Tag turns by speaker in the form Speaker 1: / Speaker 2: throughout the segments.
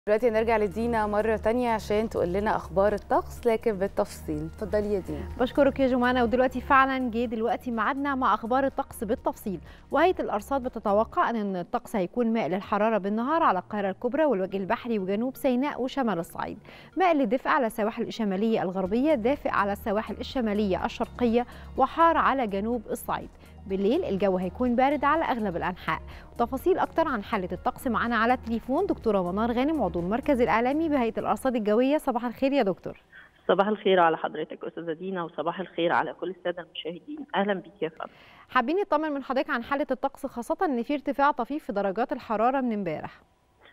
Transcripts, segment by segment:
Speaker 1: دلوقتي نرجع لدينا مرة تانية عشان تقول لنا أخبار الطقس لكن بالتفصيل اتفضلي يا دينا
Speaker 2: بشكرك يا جمانة ودلوقتي فعلا جه دلوقتي ميعادنا مع أخبار الطقس بالتفصيل وهيئة الأرصاد بتتوقع أن الطقس هيكون مائل للحرارة بالنهار على القاهرة الكبرى والوجه البحري وجنوب سيناء وشمال الصعيد مائل للدفء على السواحل الشمالية الغربية دافئ على السواحل الشمالية الشرقية وحار على جنوب الصعيد بالليل الجو هيكون بارد على اغلب الانحاء وتفاصيل اكتر عن حاله الطقس معانا على التليفون دكتوره منار غانم عضو المركز الاعلامي بهيئه الارصاد الجويه صباح الخير يا دكتور
Speaker 3: صباح الخير على حضرتك استاذه دينا وصباح الخير على كل الساده المشاهدين اهلا بيك يا فندم
Speaker 2: حابين نطمن من حضرتك عن حاله الطقس خاصه ان في ارتفاع طفيف في درجات الحراره من امبارح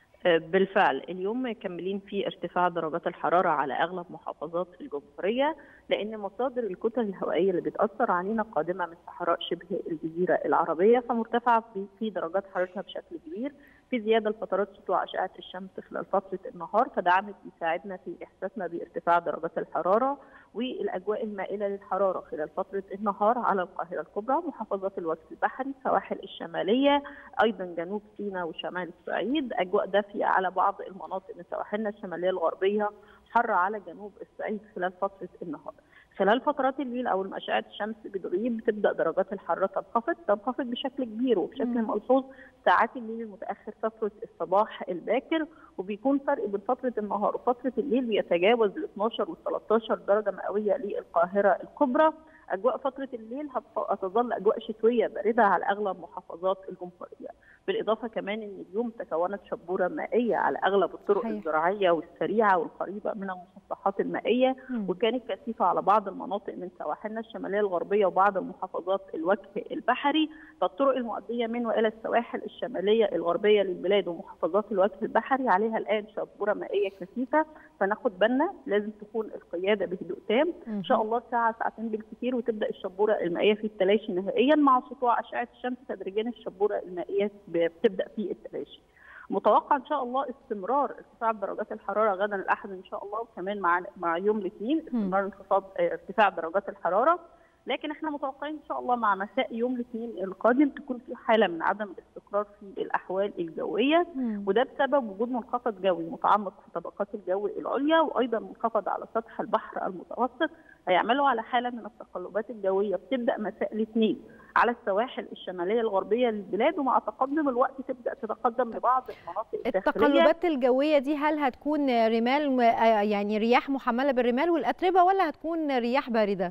Speaker 3: بالفعل اليوم مكملين في ارتفاع درجات الحرارة على أغلب محافظات الجمهورية لأن مصادر الكتل الهوائية اللي بتأثر علينا قادمة من صحراء شبه الجزيرة العربية فمرتفعة في درجات حرارتها بشكل كبير في زيادة لفترات سطوع أشعة الشمس خلال فترة النهار فده عامل بيساعدنا في إحساسنا بارتفاع درجات الحرارة والأجواء المائلة للحرارة خلال فترة النهار على القاهرة الكبرى محافظات الوجه البحري السواحل الشمالية أيضا جنوب سيناء وشمال الصعيد أجواء دافية على بعض المناطق من سواحلنا الشمالية الغربية حر على جنوب الصعيد خلال فترة النهار خلال فترات الليل او اشعه الشمس بتغيب بتبدا درجات الحراره تنخفض تنخفض بشكل كبير وبشكل ملحوظ ساعات الليل المتاخر فتره الصباح الباكر وبيكون فرق بين فتره النهار وفتره الليل بيتجاوز ال 12 وال 13 درجه مئويه للقاهره الكبرى اجواء فتره الليل هتظل اجواء شتويه بارده على اغلب محافظات الجمهوريه بالاضافه كمان ان اليوم تكونت شبوره مائيه على اغلب الطرق حقيقة. الزراعيه والسريعه والقريبه من المسطحات المائيه م. وكانت كثيفه على بعض المناطق من سواحلنا الشماليه الغربيه وبعض المحافظات الوجه البحري فالطرق المؤديه من والى السواحل الشماليه الغربيه للبلاد ومحافظات الوجه البحري عليها الان شبوره مائيه كثيفه فناخد بالنا لازم تكون القياده بهدوء تام ان شاء الله ساعه ساعتين بالكثير وتبدا الشبوره المائيه في التلاشي نهائيا مع سطوع اشعه الشمس تدريجيا الشبوره المائيه بتبدا في التلاشي. متوقع ان شاء الله استمرار ارتفاع درجات الحراره غدا الاحد ان شاء الله وكمان مع مع يوم الاثنين استمرار انخفاض ارتفاع درجات الحراره لكن احنا متوقعين ان شاء الله مع مساء يوم الاثنين القادم تكون في حاله من عدم الاستقرار في الاحوال الجويه مم. وده بسبب وجود منخفض جوي متعمق في طبقات الجو العليا وايضا منخفض على سطح البحر المتوسط هيعملوا على حاله من التقلبات الجويه بتبدا مساء الاثنين على السواحل الشماليه الغربيه للبلاد ومع تقدم الوقت تبدا تتقدم لبعض المناطق الداخليه
Speaker 2: التقلبات الجويه دي هل هتكون رمال يعني رياح محمله بالرمال والاتربه ولا هتكون رياح بارده؟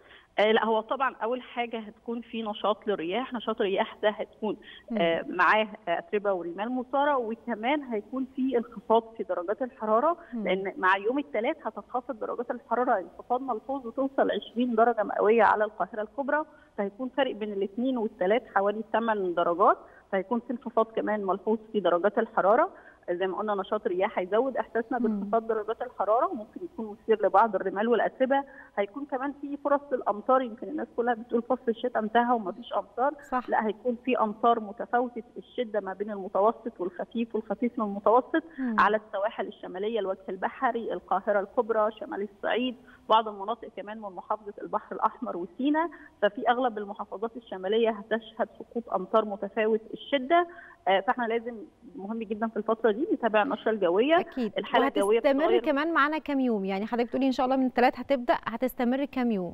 Speaker 3: آه لا هو طبعا اول حاجه هتكون في نشاط للرياح نشاط الرياح ده هتكون آه معاه اتربه ورمال مثاره وكمان هيكون في انخفاض في درجات الحراره مم. لان مع يوم الثلاث هتنخفض درجات الحراره انخفاض ملحوظ وتوصل 20 درجه مئويه على القاهره الكبرى فهيكون فرق بين الاثنين والثلاث حوالي 8 درجات فهيكون في انخفاض كمان ملحوظ في درجات الحراره زي ما قلنا نشاط الرياح هيزود احساسنا بانخفاض درجات الحراره وممكن يكون مثير لبعض الرمال والاتربه هيكون كمان في فرص للامطار يمكن الناس كلها بتقول فصل الشتاء انتهى ومفيش امطار
Speaker 2: صح.
Speaker 3: لا هيكون في امطار متفاوته الشده ما بين المتوسط والخفيف والخفيف من المتوسط مم. على السواحل الشماليه الوجه البحري القاهره الكبرى شمال الصعيد بعض المناطق كمان من محافظه البحر الاحمر وسيناء ففي اغلب المحافظات الشماليه هتشهد سقوط امطار متفاوت الشده فاحنا لازم مهم جدا في الفتره دي نتابع النشره الجويه
Speaker 2: اكيد الحاله الجويه هتستمر كمان معانا كام يوم يعني حضرتك بتقولي ان شاء الله من الثلاث هتبدا هتستمر كام يوم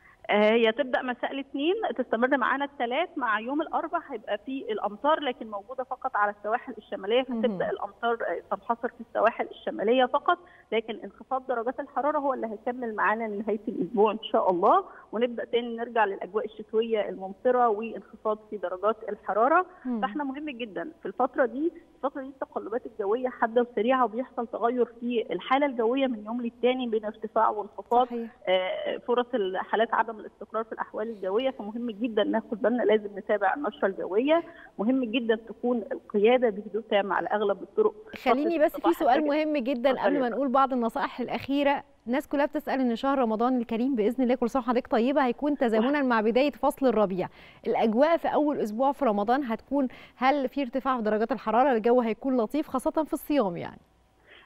Speaker 3: هي تبدا مساء الاثنين تستمر معانا الثلاث مع يوم الاربع هيبقى في الامطار لكن موجوده فقط على السواحل الشماليه فتبدا الامطار تنحصر في السواحل الشماليه فقط لكن انخفاض درجات الحراره هو اللي هيكمل معانا لنهايه الاسبوع ان شاء الله ونبدا تاني نرجع للاجواء الشتويه الممطره وانخفاض في درجات الحراره مم. فاحنا مهم جدا في الفتره دي الفتره دي التقلبات الجويه حاده وسريعه وبيحصل تغير في الحاله الجويه من يوم للتاني بين ارتفاع وانخفاض آه فرص حالات عدم الاستقرار في الاحوال الجويه فمهم جدا ناخد بالنا لازم نتابع النشره الجويه مهم جدا تكون القياده بهدوء تام على اغلب الطرق
Speaker 2: خليني بس في سؤال مهم جدا قبل ما نقول بعض النصائح الاخيره الناس كلها بتسال ان شهر رمضان الكريم باذن الله كل سنه وحضرتك طيبه هيكون تزامنا مع بدايه فصل الربيع الاجواء في اول اسبوع في رمضان هتكون هل في ارتفاع في درجات الحراره الجو هيكون لطيف خاصه في الصيام يعني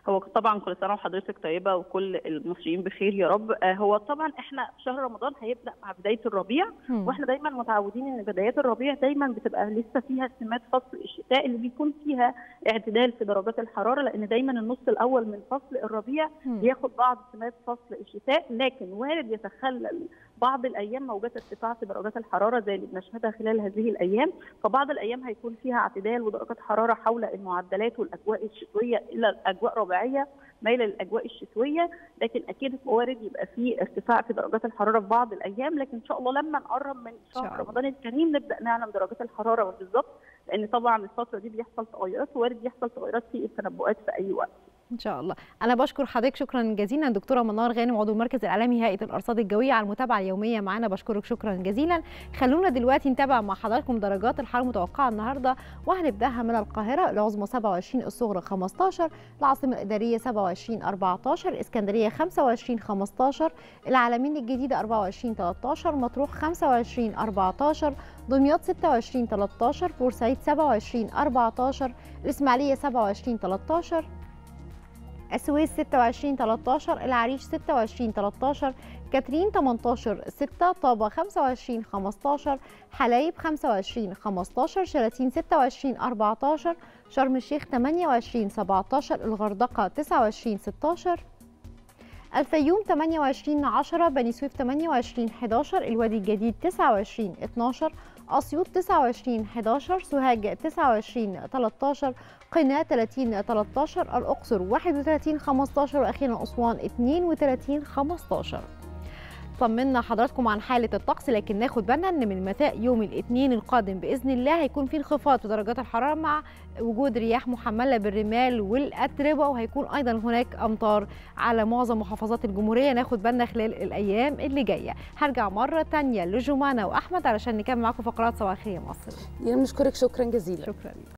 Speaker 3: هو طبعا كل سنه وحضرتك طيبه وكل المصريين بخير يا رب آه، هو طبعا احنا شهر رمضان هيبدا مع بدايه الربيع
Speaker 2: مم.
Speaker 3: واحنا دايما متعودين ان بدايات الربيع دايما بتبقى لسه فيها سمات فصل الشتاء اللي بيكون فيها اعتدال في درجات الحراره لان دايما النص الاول من فصل الربيع
Speaker 2: مم.
Speaker 3: بياخد بعض سمات فصل الشتاء لكن وارد يتخلل بعض الايام موجات ارتفاع في درجات الحراره زي اللي بنشهدها خلال هذه الايام فبعض الايام هيكون فيها اعتدال ودرجات حراره حول المعدلات والاجواء الشتويه الى الاجواء ربيعيه مايله للاجواء الشتويه لكن اكيد وارد يبقى في ارتفاع في درجات الحراره في بعض الايام لكن ان شاء الله لما نقرب من
Speaker 2: شاء
Speaker 3: شهر
Speaker 2: الله.
Speaker 3: رمضان الكريم نبدا نعلم درجات الحراره بالظبط لان طبعا الفتره دي بيحصل تغيرات وارد يحصل تغيرات في التنبؤات في اي وقت
Speaker 2: ان شاء الله انا بشكر حضرتك شكرا جزيلا دكتوره منار غانم عضو المركز الاعلامي هيئه الارصاد الجويه على المتابعه اليوميه معانا بشكرك شكرا جزيلا خلونا دلوقتي نتابع مع حضراتكم درجات الحراره المتوقعه النهارده وهنبداها من القاهره العظمى 27 الصغرى 15 العاصمه الاداريه 27 14 الاسكندريه 25 15 العالمين الجديده 24 13 مطروح 25 14 دمياط 26 13 بورسعيد 27 14 الاسماعيليه 27 13 السويس 26 13 العريش 26 13 كاترين 18 6 طابة 25 15 حلايب 25 15 شلاتين 26 14 شرم الشيخ 28 17 الغردقة 29 16 الفيوم 28 10 بني سويف 28 11 الوادي الجديد 29 12 أسيوط 29 11 سوهاج 29 13 قنا 30 13 الأقصر 31 15 وأخيرا أسوان 32 15 طمنا حضراتكم عن حالة الطقس لكن ناخد بالنا ان من مساء يوم الاثنين القادم باذن الله هيكون في انخفاض في درجات الحراره مع وجود رياح محمله بالرمال والاتربه وهيكون ايضا هناك امطار على معظم محافظات الجمهوريه ناخد بالنا خلال الايام اللي جايه هرجع مره تانية لجمانه واحمد علشان نكمل معاكم فقرات صباح الخير يا مصر
Speaker 1: دينا بنشكرك شكرا جزيلا
Speaker 2: شكرا